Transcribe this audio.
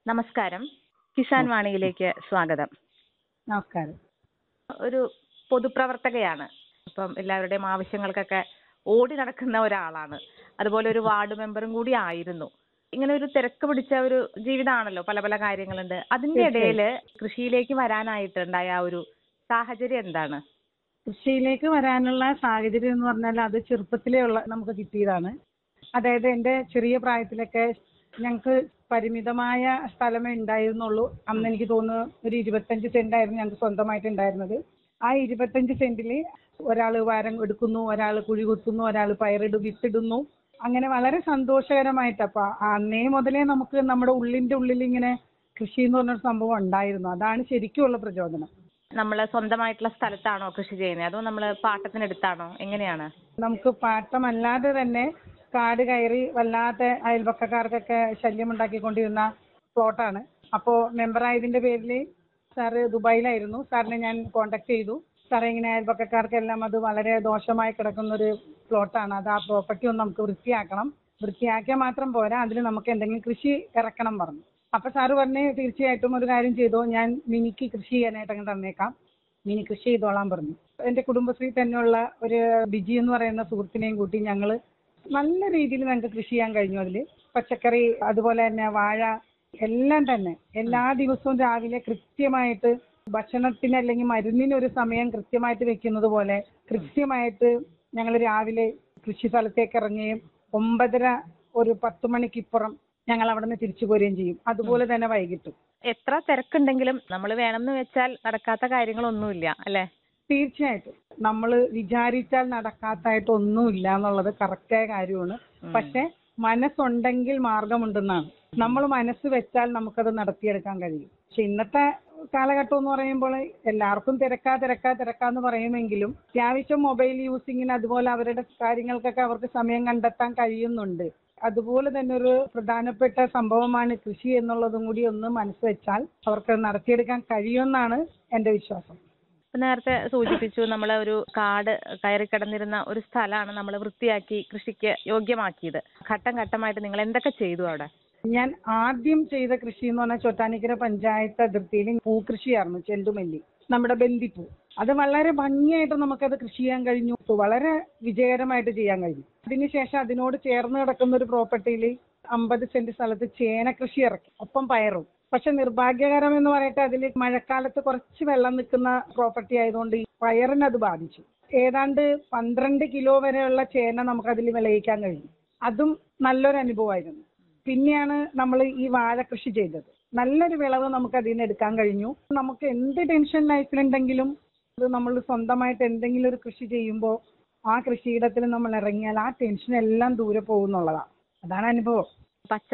നമസ്കാരം കിസാൻ വാണിയിലേക്ക് സ്വാഗതം നമസ്കാരം ഒരു പൊതുപ്രവർത്തകയാണ് ഇപ്പം എല്ലാവരുടെയും ആവശ്യങ്ങൾക്കൊക്കെ ഓടി നടക്കുന്ന ഒരാളാണ് അതുപോലെ ഒരു വാർഡ് മെമ്പറും കൂടി ആയിരുന്നു ഇങ്ങനെ ഒരു തിരക്ക് പിടിച്ച ഒരു ജീവിതമാണല്ലോ പല പല കാര്യങ്ങളുണ്ട് അതിന്റെ ഇടയിൽ കൃഷിയിലേക്ക് വരാനായിട്ടുണ്ടായ ആ ഒരു സാഹചര്യം എന്താണ് കൃഷിയിലേക്ക് വരാനുള്ള സാഹചര്യം എന്ന് പറഞ്ഞാൽ അത് ചെറുപ്പത്തിലേ ഉള്ള നമുക്ക് കിട്ടിയതാണ് അതായത് എൻ്റെ ചെറിയ പ്രായത്തിലൊക്കെ ഞങ്ങൾക്ക് പരിമിതമായ സ്ഥലമേ ഉണ്ടായിരുന്നുള്ളൂ അന്ന് എനിക്ക് തോന്നുന്നു ഒരു ഇരുപത്തഞ്ച് സെന്റ് ആയിരുന്നു ഞങ്ങൾക്ക് സ്വന്തമായിട്ട് ഉണ്ടായിരുന്നത് ആ ഇരുപത്തഞ്ച് സെന്റിൽ ഒരാൾ വാരം എടുക്കുന്നു ഒരാൾ കുഴി കുത്തുന്നു ഒരാൾ പയറിടും വിത്തിടുന്നു അങ്ങനെ വളരെ സന്തോഷകരമായിട്ട് അപ്പൊ അന്നേ മുതലേ നമുക്ക് നമ്മുടെ ഉള്ളിന്റെ ഉള്ളിൽ ഇങ്ങനെ കൃഷി എന്ന് പറഞ്ഞൊരു സംഭവം ഉണ്ടായിരുന്നു അതാണ് ശരിക്കുമുള്ള പ്രചോദനം നമ്മൾ സ്വന്തമായിട്ടുള്ള സ്ഥലത്താണോ കൃഷി ചെയ്യുന്നത് അതോ നമ്മൾ പാട്ടത്തിനെടുത്താണോ എങ്ങനെയാണ് നമുക്ക് പാട്ടമല്ലാതെ തന്നെ കാട് കയറി വല്ലാത്ത അയൽപക്കക്കാർക്കൊക്കെ ശല്യമുണ്ടാക്കിക്കൊണ്ടിരുന്ന പ്ലോട്ടാണ് അപ്പോൾ മെമ്പറായതിന്റെ പേരിൽ സാറ് ദുബായിലായിരുന്നു സാറിനെ ഞാൻ കോണ്ടാക്ട് ചെയ്തു സാറേ ഇങ്ങനെ അയൽപക്കക്കാർക്കെല്ലാം അത് വളരെ ദോഷമായി കിടക്കുന്ന ഒരു പ്ലോട്ടാണ് അത് ആ പ്രോപ്പർട്ടി ഒന്ന് നമുക്ക് വൃത്തിയാക്കണം വൃത്തിയാക്കിയാൽ മാത്രം പോരാ അതിൽ നമുക്ക് എന്തെങ്കിലും കൃഷി ഇറക്കണം പറഞ്ഞു അപ്പൊ സാറ് പറഞ്ഞ് തീർച്ചയായിട്ടും ഒരു കാര്യം ചെയ്തോ ഞാൻ മിനിക്ക് കൃഷി ചെയ്യാനായിട്ട് അങ്ങ് തന്നേക്കാം മിനി കൃഷി ചെയ്തോളാൻ പറഞ്ഞു എന്റെ കുടുംബശ്രീ തന്നെയുള്ള ഒരു ബിജി എന്ന് പറയുന്ന സുഹൃത്തിനെയും കൂട്ടി ഞങ്ങൾ നല്ല രീതിയിൽ ഞങ്ങൾക്ക് കൃഷി ചെയ്യാൻ കഴിഞ്ഞു അതിൽ പച്ചക്കറി അതുപോലെ തന്നെ വാഴ എല്ലാം തന്നെ എല്ലാ ദിവസവും രാവിലെ കൃത്യമായിട്ട് ഭക്ഷണത്തിന് അല്ലെങ്കിൽ മരുന്നിന് ഒരു സമയം കൃത്യമായിട്ട് വെക്കുന്നത് പോലെ കൃത്യമായിട്ട് ഞങ്ങൾ രാവിലെ കൃഷി സ്ഥലത്തേക്ക് ഇറങ്ങുകയും ഒമ്പതര ഒരു പത്ത് മണിക്കിപ്പുറം ഞങ്ങൾ അവിടെ നിന്ന് തിരിച്ചു പോരുകയും ചെയ്യും അതുപോലെ തന്നെ വൈകിട്ടും എത്ര തിരക്കുണ്ടെങ്കിലും നമ്മൾ വേണമെന്ന് വെച്ചാൽ നടക്കാത്ത കാര്യങ്ങളൊന്നുമില്ല അല്ലേ തീർച്ചയായിട്ടും നമ്മൾ വിചാരിച്ചാൽ നടക്കാത്തായിട്ട് ഒന്നുമില്ല എന്നുള്ളത് കറക്റ്റായ കാര്യമാണ് പക്ഷെ മനസ്സുണ്ടെങ്കിൽ മാർഗമുണ്ടെന്നാണ് നമ്മൾ മനസ്സ് വെച്ചാൽ നമുക്കത് നടത്തിയെടുക്കാൻ കഴിയും പക്ഷെ ഇന്നത്തെ കാലഘട്ടം എന്ന് പറയുമ്പോൾ എല്ലാവർക്കും തിരക്കാ തിരക്കാ തിരക്കാന്ന് പറയുമെങ്കിലും അത്യാവശ്യം മൊബൈൽ യൂസിങ്ങിന് അതുപോലെ അവരുടെ കാര്യങ്ങൾക്കൊക്കെ അവർക്ക് സമയം കണ്ടെത്താൻ കഴിയുന്നുണ്ട് അതുപോലെ തന്നെ ഒരു പ്രധാനപ്പെട്ട സംഭവമാണ് കൃഷി എന്നുള്ളതും കൂടി ഒന്ന് മനസ്സ് വെച്ചാൽ അവർക്ക് നടത്തിയെടുക്കാൻ കഴിയുമെന്നാണ് എന്റെ വിശ്വാസം ഇപ്പൊ നേരത്തെ സൂചിപ്പിച്ചു നമ്മൾ ഒരു കാട് കയറി കിടന്നിരുന്ന ഒരു സ്ഥലമാണ് നമ്മൾ വൃത്തിയാക്കി കൃഷിക്ക് യോഗ്യമാക്കിയത് ഘട്ടം ഘട്ടമായിട്ട് നിങ്ങൾ എന്തൊക്കെ ചെയ്തു അവിടെ ഞാൻ ആദ്യം ചെയ്ത കൃഷി എന്ന് പറഞ്ഞാൽ ചോറ്റാനിക്കര പഞ്ചായത്ത് അതിർത്തിയിൽ പൂക്കൃഷിയായിരുന്നു ചെണ്ടുമല്ലി നമ്മുടെ ബന്ദിപ്പൂ അത് വളരെ ഭംഗിയായിട്ട് നമുക്കത് കൃഷി ചെയ്യാൻ കഴിഞ്ഞു വളരെ വിജയകരമായിട്ട് ചെയ്യാൻ കഴിഞ്ഞു അതിനുശേഷം അതിനോട് ചേർന്ന് കിടക്കുന്ന ഒരു പ്രോപ്പർട്ടിയിൽ അമ്പത് സെന്റ് സ്ഥലത്ത് ചേന കൃഷി ഇറക്കി ഒപ്പം പയറും പക്ഷെ നിർഭാഗ്യകരം എന്ന് പറയട്ടെ അതിൽ മഴക്കാലത്ത് കുറച്ച് വെള്ളം നിൽക്കുന്ന പ്രോപ്പർട്ടി ആയതുകൊണ്ട് ഈ പയറിന് അത് ബാധിച്ചു ഏതാണ്ട് പന്ത്രണ്ട് കിലോ വരെയുള്ള ചേന നമുക്ക് അതിൽ വിളയിക്കാൻ കഴിഞ്ഞു അതും നല്ലൊരു അനുഭവമായിരുന്നു പിന്നെയാണ് നമ്മൾ ഈ വാഴ കൃഷി ചെയ്തത് നല്ലൊരു വിളവ് നമുക്ക് അതിൽ നിന്ന് എടുക്കാൻ കഴിഞ്ഞു നമുക്ക് എന്ത് ടെൻഷൻ ലൈഫിലുണ്ടെങ്കിലും അത് നമ്മൾ സ്വന്തമായിട്ട് എന്തെങ്കിലും ഒരു കൃഷി ചെയ്യുമ്പോൾ ആ കൃഷിയിടത്തിൽ നമ്മൾ ഇറങ്ങിയാൽ ആ ടെൻഷൻ എല്ലാം ദൂരെ പോകുന്നുള്ളതാണ് അതാണ് അനുഭവം പച്ച